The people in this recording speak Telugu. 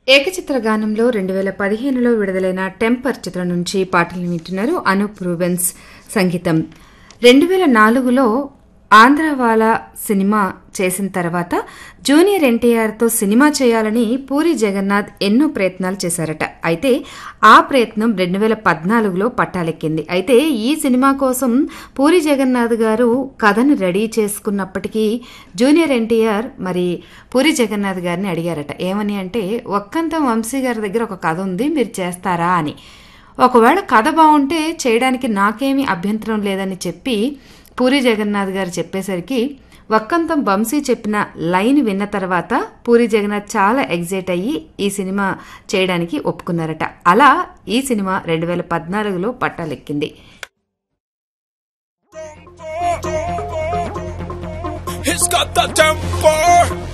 ఏకచిత్ర గానంలో రెండు వేల పదిహేనులో విడుదలైన టెంపర్ చిత్రం నుంచి పాటలు వింటున్నారు అనూప్ రూబెన్స్ సంగీతం రెండు వేల నాలుగులో ఆంధ్రవాలా సినిమా చేసిన తర్వాత జూనియర్ ఎన్టీఆర్తో సినిమా చేయాలని పూరి జగన్నాథ్ ఎన్నో ప్రయత్నాలు చేశారట అయితే ఆ ప్రయత్నం రెండు వేల పద్నాలుగులో పట్టాలెక్కింది అయితే ఈ సినిమా కోసం పూరి జగన్నాథ్ గారు కథను రెడీ చేసుకున్నప్పటికీ జూనియర్ ఎన్టీఆర్ మరి పూరి జగన్నాథ్ గారిని అడిగారట ఏమని అంటే ఒక్కంతం వంశీ గారి దగ్గర ఒక కథ ఉంది మీరు చేస్తారా అని ఒకవేళ కథ బాగుంటే చేయడానికి నాకేమీ అభ్యంతరం లేదని చెప్పి పూరి జగన్నాథ్ గారు చెప్పేసరికి వక్కంతం వంశీ చెప్పిన లైన్ విన్న తర్వాత పూరి జగన్నాథ్ చాలా ఎగ్జైట్ అయ్యి ఈ సినిమా చేయడానికి ఒప్పుకున్నారట అలా ఈ సినిమా రెండు వేల పద్నాలుగులో పట్టాలెక్కింది He's got the temper.